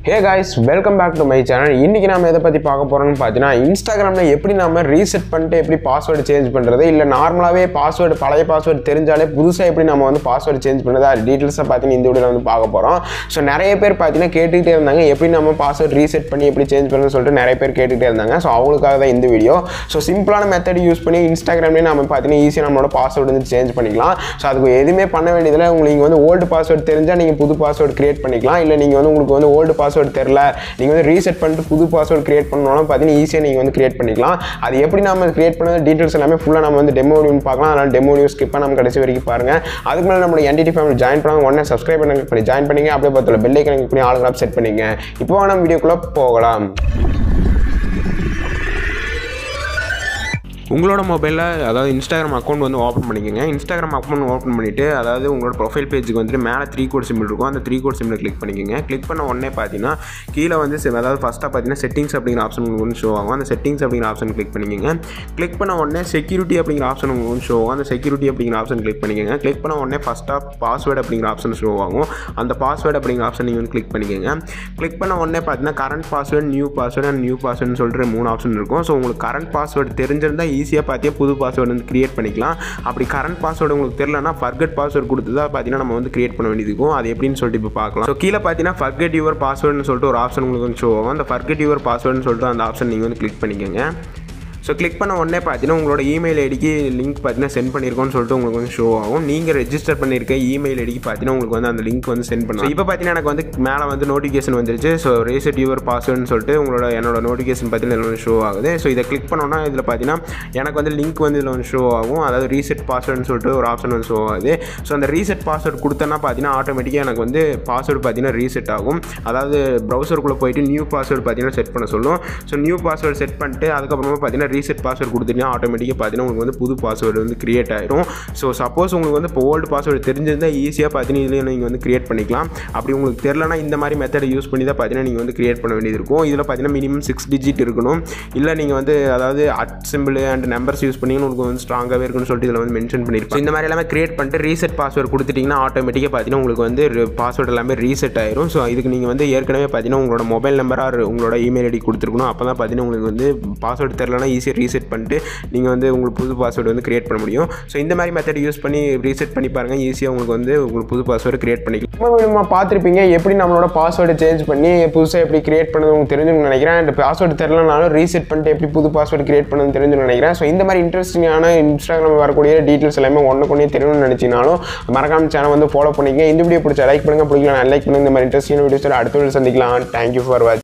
hey guys welcome back to my channel இன்றைக்கி நம்ம எதை பற்றி பார்க்க போகிறோம்னு பார்த்தீங்கன்னா இன்ஸ்டாகிராமில் எப்படி நம்ம ரீசெட் பண்ணிட்டு எப்படி பாஸ்வேர்டு சேஞ்ச் பண்ணுறது இல்லை நார்மலாகவே பாஸ்வேர்டு பழைய பாஸ்வேர்டு தெரிஞ்சாலே புதுசாக எப்படி நம்ம வந்து பாஸ்வேர்டு சேஞ்ச் பண்ணுறது அது டீட்டெயில்ஸாக பார்த்தீங்கன்னா இந்த வீடியோவில் வந்து பார்க்க போகிறோம் ஸோ நிறைய பேர் பார்த்தீங்கன்னா கேட்டுக்கிட்டே இருந்தாங்க எப்படி நம்ம பாஸ்வேர்டு ரீசெட் பண்ணி எப்படி சேஞ்ச் பண்ணுறதுன்னு சொல்லிட்டு நிறைய பேர் கேட்டுக்கிட்டே இருந்தாங்க ஸோ அவங்களுக்காக தான் இந்த வீடியோ ஸோ சிம்பிளான மெத்தட் யூஸ் பண்ணி இன்ஸ்டாகிராம்லேயே நம்ம பார்த்தீங்கன்னா ஈஸியாக நம்மளோட பாஸ்வேர்டு வந்து சேஞ்ச் பண்ணிக்கலாம் ஸோ அதுக்கு எதுவுமே பண்ண வேண்டியதில்லை உங்களுக்கு நீங்கள் வந்து ஓல்டு பாஸ்வேர்டு தெரிஞ்சால் நீங்கள் புது பாஸ்வேர்டு கிரியேட் பண்ணிக்கலாம் இல்லை நீங்கள் வந்து உங்களுக்கு வந்து ஓல்டு பாஸ்வேர்டு தெரில நீங்கள் வந்து ரீசெட் பண்ணிட்டு புது பாஸ்வேர்டு கிரியேட் பண்ணணும் பார்த்தீங்கன்னா ஈஸியாக நீங்கள் வந்து கிரியேட் பண்ணிக்கலாம் அது எப்படி நம்ம கிரியேட் பண்ணது டீட்டெயில்ஸ் எல்லாமே ஃபுல்லாக நம்ம வந்து டெமோ நியூ பார்க்கலாம் அதனால் டெமோ நியூஸ் ஸ்கிப் நம்ம கடைசி வரைக்கும் பாருங்கள் அதுக்கு மேலே நம்மளோட என்டிடி ஃபேமிலி ஜாயின் பண்ணாங்க உடனே சப்ஸ்கிரைப் பண்ணி பண்ணி ஜாயின் பண்ணிங்க அப்படியே பார்த்துல பெல் ஐக்கன் பண்ணி ஆளுங்களாக செட் பண்ணிங்க இப்போ நம்ம வீடியோக்குள்ளே போகலாம் உங்களோட மொபைலில் அதாவது இன்ஸ்டாகிராம் அக்கௌண்ட் வந்து ஓப்பன் பண்ணிக்கோங்க இன்ஸ்டாகிராம் அக்கௌண்ட் ஓப்பன் பண்ணிவிட்டு அதாவது உங்களோட ப்ரொஃபைல் பேஜுக்கு வந்துட்டு மேலே த்ரீ கோட் சிம்பிள் இருக்கும் அந்த த்ரீ கோட் சிம்பிள் கிளிக் பண்ணிக்கோங்க கிளிக் பண்ண உடனே பார்த்தீங்கன்னா கீழே வந்து சி- அதாவது ஃபஸ்ட்டாக பார்த்தீங்கன்னா செட்டிங்ஸ் அப்படிங்கிற ஆப்ஷன் உங்களுக்கு வந்து ஷோ ஆகும் அந்த செட்டிங்ஸ் அப்படிங்கிற ஆப்ஷன் கிளிக் பண்ணிக்கோங்க கிளிக் பண்ண உடனே செக்யூரிட்டி அப்படிங்கிற ஆப்ஷன் உங்களுக்கு வந்து ஷோ ஆகும் அந்த செக்யூரிட்டி அப்படிங்கிற ஆப்ஷன் கிளிக் பண்ணிக்கோங்க கிளிக் பண்ண உடனே ஃபஸ்ட்டாக பாஸ்வேர்டு அப்படிங்கிற ஆப்ஷன் ஷோ ஆகும் அந்த பாஸ்வேர்டு அப்படிங்கிற ஆப்ஷன் நீங்கள் வந்து கிளிக் பண்ணிக்கோங்க கிளிக் பண்ண உடனே பார்த்தீங்கன்னா current password new password and new பாஸ்வேர்டுன்னு சொல்லிட்டு மூணு ஆப்ஷன் இருக்கும் ஸோ உங்களுக்கு கரண்ட் பாஸ்வேர்டு தெரிஞ்சிருந்தால் ஈஸியாக பார்த்தீங்கன்னா புது பாஸ்வேர்டு வந்து கிரியேட் பண்ணிக்கலாம் அப்படி கரண்ட் பாஸ்வேர்டு உங்களுக்கு தெரியலனா ஃபர்கட் பாஸ்வேர்டு கொடுத்து தான் பார்த்தீங்கன்னா நம்ம வந்து கிரியேட் பண்ண வேண்டியது இருக்கும் அது எப்படின்னு சொல்லிட்டு இப்போ பார்க்கலாம் ஸோ கீழே பார்த்தீங்கன்னா ஃபர்கட் யுவர் பாஸ்வேர்டுன்னு சொல்லிட்டு ஒரு ஆப்ஷன் உங்களுக்கு வந்து ஷோ ஆகும் அந்த ஃபர்கட் யுவர் பாஸ்வேர்டுன்னு சொல்லிட்டு அந்த ஆப்ஷன் நீங்கள் வந்து கிளிக் பண்ணிக்கோங்க ஸோ கிளிக் பண்ண உடனே பார்த்தீங்கன்னா உங்களோட இமெயில் ஐடிக்கு லிங்க் பார்த்தீங்கன்னா சென்ட் பண்ணியிருக்கோம்னு சொல்லிட்டு உங்களுக்கு வந்து ஷோ ஆகும் நீங்கள் ரெஜிஸ்டர் பண்ணியிருக்க இமெயில் ஐடிக்கு பார்த்தீங்கன்னா உங்களுக்கு வந்து அந்த லிங்க் வந்து சென்ட் பண்ணுவோம் இப்போ பார்த்தீங்கன்னா எனக்கு வந்து மேலே வந்து நோட்டிஃபிகேஷன் வந்துருச்சு ஸோ ரீசெட் யுவர் பாஸ்வேர்டுன்னு சொல்லிட்டு உங்களோட என்னோட நோட்டிஃபிகேஷன் பார்த்தீங்கன்னா இதில் வந்து ஷோ ஆகுது ஸோ இதை கிளிக் பண்ணோன்னா இதில் பார்த்தீங்கன்னா எனக்கு வந்து லிங்க் வந்து இதில் வந்து ஷோ ஆகும் அதாவது ரீசெட் பாஸ்வேர்டுன்னு சொல்லிட்டு ஒரு ஆப்ஷன் வந்து ஷோ ஆகுது ஸோ அந்த ரீசெட் பாஸ்வேர்டு கொடுத்தேன்னா பார்த்தீங்கன்னா ஆட்டோமேட்டிக்காக எனக்கு வந்து பாஸ்வேர்டு பார்த்தீங்கன்னா ரீசெட் ஆகும் அதாவது ப்ரௌசருக்குள்ளே போயிட்டு நியூ பாஸ்வேர்டு பார்த்தீங்கன்னா செட் பண்ண சொல்லும் ஸோ நியூ பாஸ்வேர்டு செட் பண்ணிட்டு அதுக்கப்புறமா பார்த்தீங்கன்னா ரீசெட் பாஸ்வேர்டு கொடுத்துட்டீங்கன்னா ஆட்டோமேட்டிக்காக பார்த்தீங்கன்னா உங்களுக்கு வந்து புது பாஸ்வேர்டு வந்து கிரியேட் ஆயிரும் ஸோ சப்போஸ் உங்களுக்கு வந்து இப்போ ஓல்டு பாஸ்வேர்டு தெரிஞ்சிருந்தால் ஈஸியாக பார்த்தீங்கன்னா இதுலேயே நீங்கள் வந்து கிரியேட் பண்ணிக்கலாம் அப்படி உங்களுக்கு தெரிலனா இந்த மாதிரி மெத்தடை யூஸ் பண்ணி தான் பார்த்தீங்கன்னா நீங்கள் வந்து கிரியேட் பண்ண வேண்டியது இருக்கும் இதில் பார்த்தீங்கன்னா மினிமம் சிக்ஸ் டிஜிட் இருக்கணும் இல்லை நீங்கள் வந்து அதாவது at simple and numbers use பண்ணி உங்களுக்கு வந்து ஸ்ட்ராங்காகவே இருக்குன்னு சொல்லிட்டு இதில் வந்து மென்ஷன் பண்ணியிருப்போம் இந்த மாதிரி எல்லாமே கிரியேட் பண்ணிட்டு ரீசெட் பாஸ்வேர்டு கொடுத்துட்டிங்கன்னா ஆட்டோமேட்டிக்காக பார்த்தீங்கன்னா உங்களுக்கு வந்து பாஸ்வேர்டு எல்லாமே ரீசெட் ஆயிரும் ஸோ இதுக்கு நீங்கள் வந்து ஏற்கனவே பார்த்தீங்கன்னா உங்களோட மொபைல் நம்பராக உங்களோட இமெயில் ஐடி கொடுத்துருக்கணும் அப்போ தான் பார்த்தீங்கன்னா உங்களுக்கு வந்து பாஸ்வேர்டு தெரிலனா ஈஸியாக ரீசெட் பண்ணிட்டு நீங்கள் வந்து உங்களுக்கு புது பாஸ்வேர்டு வந்து கிரியேட் பண்ண முடியும் ஸோ இந்த மாதிரி மெத்தட் யூஸ் பண்ணி ரீசெட் பண்ணி பாருங்கள் ஈஸியாக உங்களுக்கு வந்து உங்களுக்கு புது பாஸ்வேர்டு கிரியேட் பண்ணிக்கலாம் நம்ம நம்ம பார்த்துருப்பீங்க எப்படி நம்மளோட பாஸ்வேர்டு சேஞ்ச் பண்ணி புதுசாக எப்படி கிரியேட் பண்ணது உங்களுக்கு தெரிஞ்சுன்னு நினைக்கிறேன் அண்ட் பாஸ்வேர்டு தெரிலனாலும் ரீசெட் பண்ணிட்டு எப்படி புது பாஸ்வேர்டு கிரியேட் பண்ணது தெரிஞ்சுன்னு நினைக்கிறேன் ஸோ இந்த மாதிரி இன்ட்ரெஸ்டிங்கான இன்ஸ்டாகிராம் வரக்கூடிய டீட்டெயில்ஸ் எல்லாமே ஒன்று கொண்டே தெரியணும்னு நினச்சினாலும் மறக்காம சேனல் வந்து ஃபாலோ பண்ணிக்க இந்த வீடியோ பிடிச்சா லைக் பண்ணுங்க பிடிக்கலாம் லைக் பண்ணுங்க இந்த மாதிரி இன்ட்ரெஸ்டிங் வீடியோஸ் அடுத்த வீடியோ சந்திக்கலாம் தேங்க்யூ ஃபார் வாட்ச்